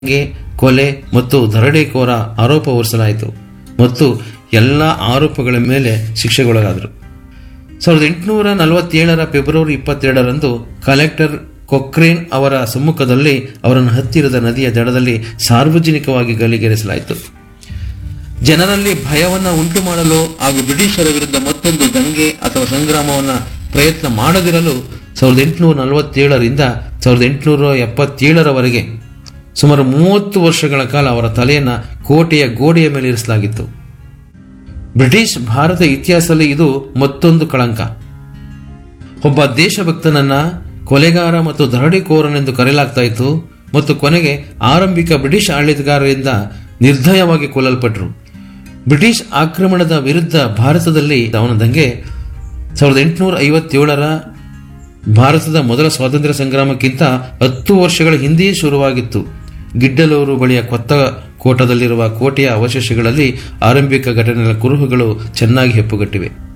ಗೆ ಕೊಲೆ ಮತ್ತು ದರೋಡೆಕೋರ ಆರೋಪ ಹೊರಿಸಲಾಯಿತು ಮತ್ತು ಎಲ್ಲ ಆರೋಪಗಳ ಮೇಲೆ ಶಿಕ್ಷೆಗೊಳಗಾದರು ಸಾವಿರದ ಎಂಟುನೂರ ನಲವತ್ತೇಳರ ಫೆಬ್ರವರಿ ಇಪ್ಪತ್ತೆರಡರಂದು ಕಲೆಕ್ಟರ್ ಕೊಕ್ರೇನ್ ಅವರ ಸಮ್ಮುಖದಲ್ಲಿ ಅವರನ್ನು ಹತ್ತಿರದ ನದಿಯ ದಡದಲ್ಲಿ ಸಾರ್ವಜನಿಕವಾಗಿ ಗಲ್ಲಿಗೇರಿಸಲಾಯಿತು ಜನರಲ್ಲಿ ಭಯವನ್ನು ಉಂಟು ಮಾಡಲು ಹಾಗೂ ಬ್ರಿಟಿಷರ ವಿರುದ್ಧ ಮತ್ತೊಂದು ದಂಗೆ ಅಥವಾ ಸಂಗ್ರಾಮವನ್ನು ಪ್ರಯತ್ನ ಮಾಡದಿರಲು ಸಾವಿರದ ಎಂಟುನೂರ ನಲವತ್ತೇಳರಿಂದ ಸಾವಿರದ ಎಂಟುನೂರ ಎಪ್ಪತ್ತೇಳರವರೆಗೆ ಸುಮಾರು ಮೂವತ್ತು ವರ್ಷಗಳ ಕಾಲ ಅವರ ತಲೆಯನ್ನು ಕೋಟೆಯ ಗೋಡೆಯ ಮೇಲೆ ಇರಿಸಲಾಗಿತ್ತು ಬ್ರಿಟಿಷ್ ಭಾರತ ಇತಿಹಾಸದಲ್ಲಿ ಇದು ಮತ್ತೊಂದು ಕಳಂಕ ಒಬ್ಬ ದೇಶಭಕ್ತನನ್ನ ಕೊಲೆಗಾರ ಮತ್ತು ದರೋಡೆಕೋರನೆಂದು ಕರೆಯಲಾಗ್ತಾ ಇತ್ತು ಮತ್ತು ಕೊನೆಗೆ ಆರಂಭಿಕ ಬ್ರಿಟಿಷ್ ಆಡಳಿತಗಾರರಿಂದ ನಿರ್ದಯವಾಗಿ ಕೊಲ್ಲಲ್ಪಟ್ಟರು ಬ್ರಿಟಿಷ್ ಆಕ್ರಮಣದ ವಿರುದ್ಧ ಭಾರತದಲ್ಲಿ ಅವನ ದಂಗೆ ಸಾವಿರದ ಎಂಟುನೂರ ಐವತ್ತೇಳರ ಭಾರತದ ಮೊದಲ ಸ್ವಾತಂತ್ರ್ಯ ಸಂಗ್ರಾಮಕ್ಕಿಂತ ಹತ್ತು ವರ್ಷಗಳ ಹಿಂದೆಯೇ ಶುರುವಾಗಿತ್ತು ಗಿಡ್ಡಲೂರು ಬಳಿಯ ಕೊತ್ತ ಕೋಟದಲ್ಲಿರುವ ಕೋಟೆಯ ಅವಶೇಷಗಳಲ್ಲಿ ಆರಂಭಿಕ ಘಟನೆಗಳ ಕುರುಹುಗಳು ಚೆನ್ನಾಗಿ ಹೆಪ್ಪುಗಟ್ಟಿವೆ